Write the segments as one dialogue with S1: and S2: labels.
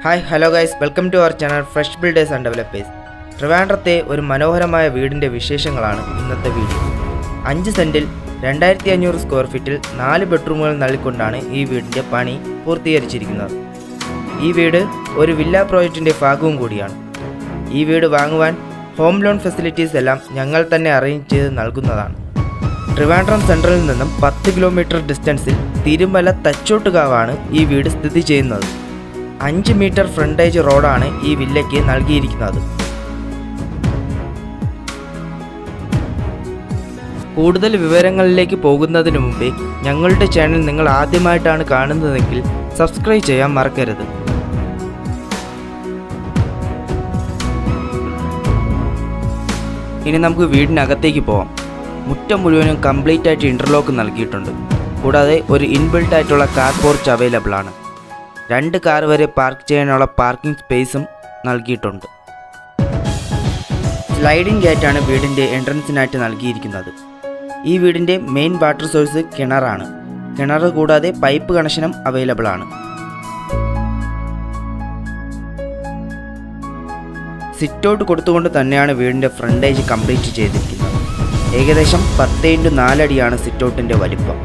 S1: hi hello guys welcome to our channel fresh builders and developers ട്രിവാൻഡ്രത്തെ ഒരു മനോഹരമായ വീടിൻ്റെ വിശേഷങ്ങളാണ് ഇന്നത്തെ വീഡിയോ അഞ്ച് സെൻറ്റിൽ രണ്ടായിരത്തി അഞ്ഞൂറ് സ്ക്വയർ ഫീറ്റിൽ നാല് ബെഡ്റൂമുകൾ നൽകിക്കൊണ്ടാണ് ഈ വീടിൻ്റെ പണി പൂർത്തീകരിച്ചിരിക്കുന്നത് ഈ വീട് ഒരു വില്ല പ്രോജക്റ്റിൻ്റെ ഭാഗവും കൂടിയാണ് ഈ വീട് വാങ്ങുവാൻ ഹോം ലോൺ ഫെസിലിറ്റീസ് എല്ലാം ഞങ്ങൾ തന്നെ അറേഞ്ച് ചെയ്ത് നൽകുന്നതാണ് ട്രിവാൻഡ്രം സെൻട്രലിൽ നിന്നും പത്ത് കിലോമീറ്റർ ഡിസ്റ്റൻസിൽ തിരുമല തച്ചോട്ടുകാവാണ് ഈ വീട് സ്ഥിതി ചെയ്യുന്നത് അഞ്ച് മീറ്റർ ഫ്രണ്ടേജ് റോഡാണ് ഈ വില്ലയ്ക്ക് നൽകിയിരിക്കുന്നത് കൂടുതൽ വിവരങ്ങളിലേക്ക് പോകുന്നതിന് മുമ്പേ ഞങ്ങളുടെ ചാനൽ നിങ്ങൾ ആദ്യമായിട്ടാണ് കാണുന്നതെങ്കിൽ സബ്സ്ക്രൈബ് ചെയ്യാൻ മറക്കരുത് ഇനി നമുക്ക് വീടിനകത്തേക്ക് പോവാം മുറ്റം മുഴുവനും കംപ്ലീറ്റ് ആയിട്ട് ഇൻ്റർലോക്ക് നൽകിയിട്ടുണ്ട് കൂടാതെ ഒരു ഇൻബിൽട്ട് ആയിട്ടുള്ള കാർ പോർച്ച് അവൈലബിൾ ആണ് രണ്ട് കാർ വരെ പാർക്ക് ചെയ്യാനുള്ള പാർക്കിംഗ് സ്പേസും നൽകിയിട്ടുണ്ട് സ്ലൈഡിംഗ് ഗേറ്റാണ് വീടിൻ്റെ എൻട്രൻസിനായിട്ട് നൽകിയിരിക്കുന്നത് ഈ വീടിൻ്റെ മെയിൻ വാട്ടർ സോഴ്സ് കിണറാണ് കിണർ കൂടാതെ പൈപ്പ് കണക്ഷനും അവൈലബിൾ ആണ് സിറ്റൗട്ട് കൊടുത്തുകൊണ്ട് തന്നെയാണ് വീടിൻ്റെ ഫ്രണ്ടേജ് കംപ്ലീറ്റ് ചെയ്തിരിക്കുന്നത് ഏകദേശം പത്ത് ഇൻറ്റു നാലടിയാണ് സിറ്റൗട്ടിൻ്റെ വലിപ്പം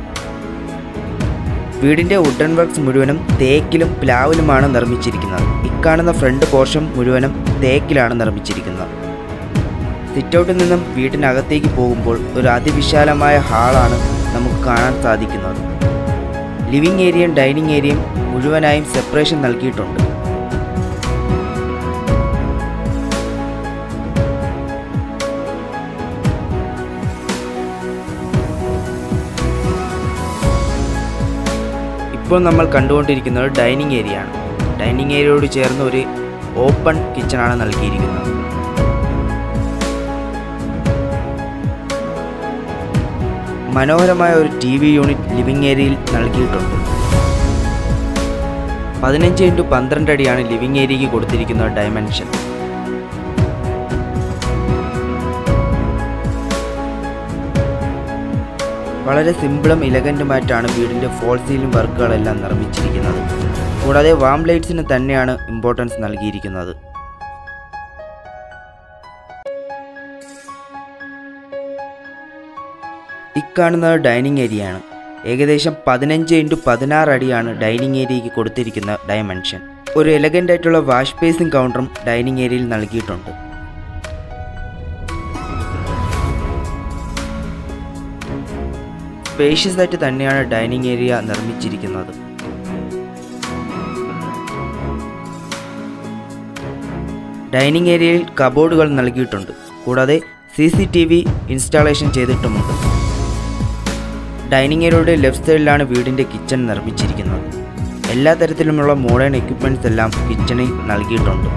S1: വീടിൻ്റെ വുഡൻ വർക്ക്സ് മുഴുവനും തേക്കിലും പ്ലാവിലുമാണ് നിർമ്മിച്ചിരിക്കുന്നത് ഇക്കാണുന്ന ഫ്രണ്ട് പോർഷൻ മുഴുവനും തേക്കിലാണ് നിർമ്മിച്ചിരിക്കുന്നത് സിറ്റൗട്ടിൽ നിന്നും വീടിനകത്തേക്ക് പോകുമ്പോൾ ഒരു അതിവിശാലമായ ഹാളാണ് നമുക്ക് കാണാൻ സാധിക്കുന്നത് ലിവിംഗ് ഏരിയയും ഡൈനിങ് ഏരിയയും മുഴുവനായും സെപ്പറേഷൻ നൽകിയിട്ടുണ്ട് ഇപ്പോൾ നമ്മൾ കണ്ടുകൊണ്ടിരിക്കുന്നത് ഡൈനിങ് ഏരിയ ആണ് ഡൈനിങ് ഏരിയയോട് ചേർന്ന് ഒരു ഓപ്പൺ കിച്ചണാണ് നൽകിയിരിക്കുന്നത് മനോഹരമായ ഒരു ടി വി യൂണിറ്റ് ലിവിംഗ് ഏരിയയിൽ നൽകിയിട്ടുണ്ട് പതിനഞ്ച് ഇൻറ്റു പന്ത്രണ്ട് അടിയാണ് ലിവിംഗ് ഏരിയയ്ക്ക് കൊടുത്തിരിക്കുന്ന ഡയമെൻഷൻ വളരെ സിമ്പിളും ഇലഗൻറ്റുമായിട്ടാണ് വീടിൻ്റെ ഫോൾ സീലിംഗ് വർക്കുകളെല്ലാം നിർമ്മിച്ചിരിക്കുന്നത് കൂടാതെ വാം ലൈറ്റ്സിന് തന്നെയാണ് ഇമ്പോർട്ടൻസ് നൽകിയിരിക്കുന്നത് ഇക്കാണുന്നത് ഡൈനിങ് ഏരിയ ആണ് ഏകദേശം പതിനഞ്ച് ഇൻറ്റു പതിനാറ് അടിയാണ് ഡൈനിങ് ഏരിയയ്ക്ക് കൊടുത്തിരിക്കുന്ന ഡയമെൻഷൻ ഒരു എലഗൻ്റ് ആയിട്ടുള്ള വാഷ് ബേസിംഗ് കൗണ്ടറും ഡൈനിങ് ഏരിയയിൽ നൽകിയിട്ടുണ്ട് സ്പേഷ്യസ് ആയിട്ട് തന്നെയാണ് ഡൈനിങ് ഏരിയ നിർമ്മിച്ചിരിക്കുന്നത് ഡൈനിങ് ഏരിയയിൽ കബോർഡുകൾ നൽകിയിട്ടുണ്ട് കൂടാതെ C C T V installation ചെയ്തിട്ടുമുണ്ട് ഡൈനിങ് ഏരിയയുടെ ലെഫ്റ്റ് സൈഡിലാണ് വീടിൻ്റെ കിച്ചൺ നിർമ്മിച്ചിരിക്കുന്നത് എല്ലാ തരത്തിലുമുള്ള മോഡേൺ എക്യുപ്മെൻറ്റ്സ് എല്ലാം കിച്ചണിൽ നൽകിയിട്ടുണ്ട്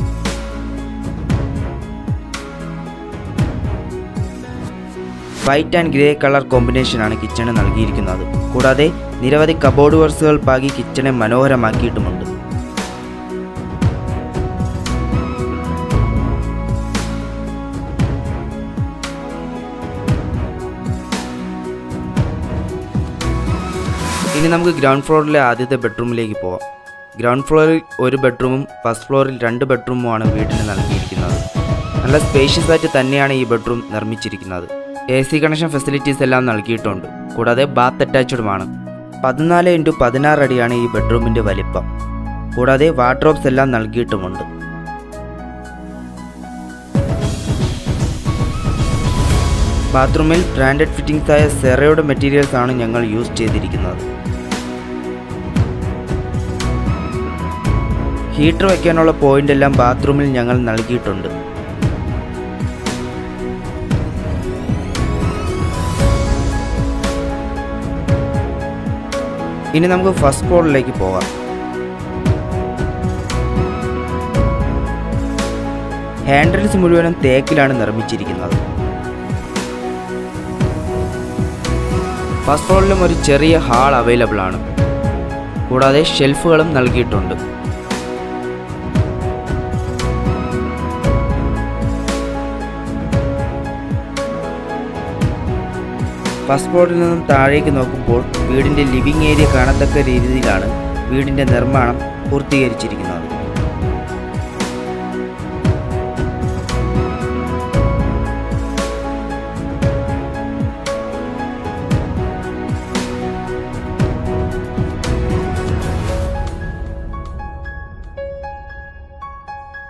S1: വൈറ്റ് ആൻഡ് ഗ്രേ കളർ കോമ്പിനേഷനാണ് കിച്ചണ് നൽകിയിരിക്കുന്നത് കൂടാതെ നിരവധി കബോർഡ് വർക്സുകൾ പാകി കിച്ചണെ മനോഹരമാക്കിയിട്ടുമുണ്ട് ഇനി നമുക്ക് ഗ്രൗണ്ട് ഫ്ലോറിലെ ആദ്യത്തെ ബെഡ്റൂമിലേക്ക് പോവാം ഗ്രൗണ്ട് ഫ്ലോറിൽ ഒരു ബെഡ്റൂമും ഫസ്റ്റ് ഫ്ലോറിൽ രണ്ട് ബെഡ്റൂമുമാണ് വീടിന് നൽകിയിരിക്കുന്നത് നല്ല സ്പേഷ്യസ് ആയിട്ട് തന്നെയാണ് ഈ ബെഡ്റൂം നിർമ്മിച്ചിരിക്കുന്നത് എ സി കണക്ഷൻ ഫെസിലിറ്റീസ് എല്ലാം നൽകിയിട്ടുണ്ട് കൂടാതെ ബാത്ത് അറ്റാച്ച്ഡുമാണ് പതിനാല് ഇൻറ്റു പതിനാറ് അടിയാണ് ഈ ബെഡ്റൂമിൻ്റെ വലിപ്പം കൂടാതെ വാർഡ്രോബ്സ് എല്ലാം നൽകിയിട്ടുമുണ്ട് ബാത്റൂമിൽ ബ്രാൻഡഡ് ഫിറ്റിംഗ്സ് ആയ സെറയുടെ മെറ്റീരിയൽസ് ആണ് ഞങ്ങൾ യൂസ് ചെയ്തിരിക്കുന്നത് ഹീറ്റർ വയ്ക്കാനുള്ള പോയിന്റ് എല്ലാം ബാത്റൂമിൽ ഞങ്ങൾ നൽകിയിട്ടുണ്ട് ഇനി നമുക്ക് ഫസ്റ്റ് ഫ്ലോറിലേക്ക് പോകാം ഹാൻഡിൽസ് മുഴുവനും തേക്കിലാണ് നിർമ്മിച്ചിരിക്കുന്നത് ഫസ്റ്റ് ഫ്ലോറിലും ഒരു ചെറിയ ഹാൾ അവൈലബിൾ ആണ് കൂടാതെ ഷെൽഫുകളും നൽകിയിട്ടുണ്ട് ഫസ്റ്റ് ഫ്ലോറിൽ നിന്നും താഴേക്ക് നോക്കുമ്പോൾ വീടിൻ്റെ ലിവിംഗ് ഏരിയ കാണത്തക്ക രീതിയിലാണ് വീടിൻ്റെ നിർമ്മാണം പൂർത്തീകരിച്ചിരിക്കുന്നത്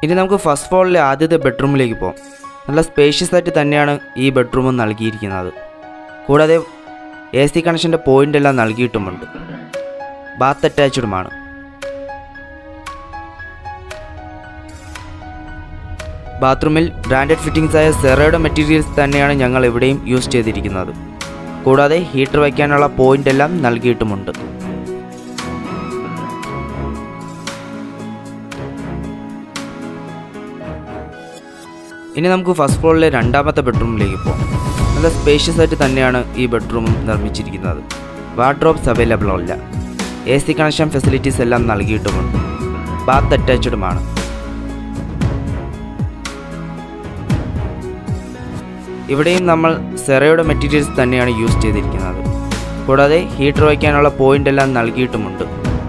S1: ഇനി നമുക്ക് ഫസ്റ്റ് ഫ്ലോറിലെ ആദ്യത്തെ ബെഡ്റൂമിലേക്ക് പോകാം നല്ല സ്പേഷ്യസ് ആയിട്ട് തന്നെയാണ് ഈ ബെഡ്റൂം നൽകിയിരിക്കുന്നത് കൂടാതെ എ സി കണക്ഷൻ്റെ പോയിന്റ് എല്ലാം നൽകിയിട്ടുമുണ്ട് ബാത്ത് അറ്റാച്ച്ഡുമാണ് ബാത്റൂമിൽ ബ്രാൻഡഡ് ഫിറ്റിംഗ്സ് ആയ സെറയുടെ മെറ്റീരിയൽസ് തന്നെയാണ് ഞങ്ങൾ ഇവിടെയും യൂസ് ചെയ്തിരിക്കുന്നത് കൂടാതെ ഹീറ്റർ വയ്ക്കാനുള്ള പോയിന്റ് എല്ലാം നൽകിയിട്ടുമുണ്ട് ഇനി നമുക്ക് ഫസ്റ്റ് ഫ്ലോറിലെ രണ്ടാമത്തെ ബെഡ്റൂമിലേക്ക് പോകാം നല്ല സ്പേഷ്യസ് ആയിട്ട് തന്നെയാണ് ഈ ബെഡ്റൂമും നിർമ്മിച്ചിരിക്കുന്നത് വാർഡ്രോബ്സ് അവൈലബിൾ അല്ല എ സി കണക്ഷൻ ഫെസിലിറ്റീസ് എല്ലാം നൽകിയിട്ടുമുണ്ട് ബാത്ത് അറ്റാച്ച്ഡുമാണ് ഇവിടെയും നമ്മൾ സെറയുടെ മെറ്റീരിയൽസ് തന്നെയാണ് യൂസ് ചെയ്തിരിക്കുന്നത് കൂടാതെ ഹീറ്റർ വയ്ക്കാനുള്ള പോയിന്റ് എല്ലാം നൽകിയിട്ടുമുണ്ട്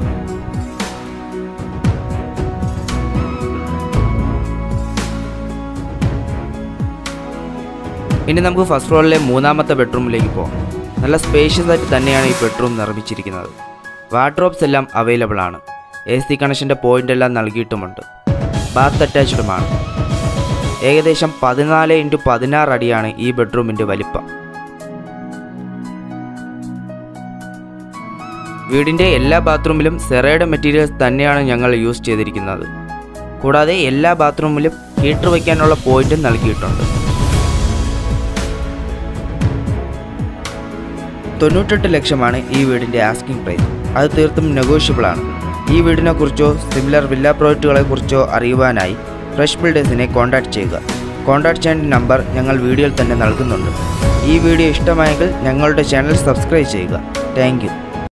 S1: ഇനി നമുക്ക് ഫസ്റ്റ് ഫ്ലോറിലെ മൂന്നാമത്തെ ബെഡ്റൂമിലേക്ക് പോകാം നല്ല സ്പേഷ്യസ് ആയിട്ട് തന്നെയാണ് ഈ ബെഡ്റൂം നിർമ്മിച്ചിരിക്കുന്നത് വാർഡ്രോബ്സ് എല്ലാം അവൈലബിൾ ആണ് എ സി കണക്ഷൻ്റെ പോയിന്റ് എല്ലാം നൽകിയിട്ടുമുണ്ട് ബാത്ത് അറ്റാച്ച്ഡുമാണ് ഏകദേശം പതിനാല് ഇൻറ്റു പതിനാറ് അടിയാണ് ഈ ബെഡ്റൂമിൻ്റെ വലിപ്പം വീടിൻ്റെ എല്ലാ ബാത്റൂമിലും സെറയുടെ മെറ്റീരിയൽസ് തന്നെയാണ് ഞങ്ങൾ യൂസ് ചെയ്തിരിക്കുന്നത് കൂടാതെ എല്ലാ ബാത്റൂമിലും ഹീറ്റർ വയ്ക്കാനുള്ള പോയിന്റും നൽകിയിട്ടുണ്ട് തൊണ്ണൂറ്റെട്ട് ലക്ഷമാണ് ഈ വീടിൻ്റെ ആസ്കിംഗ് പ്രൈസ് അത് തീർത്തും നെഗോഷ്യബിൾ ആണ് ഈ വീടിനെക്കുറിച്ചോ സിമിലർ വില്ല പ്രോജക്റ്റുകളെക്കുറിച്ചോ അറിയുവാനായി ഫ്രഷ് ബിൽഡേഴ്സിനെ കോൺടാക്ട് ചെയ്യുക കോൺടാക്ട് ചെയ്യേണ്ട നമ്പർ ഞങ്ങൾ വീഡിയോയിൽ തന്നെ നൽകുന്നുണ്ട് ഈ വീഡിയോ ഇഷ്ടമായെങ്കിൽ ഞങ്ങളുടെ ചാനൽ സബ്സ്ക്രൈബ് ചെയ്യുക താങ്ക്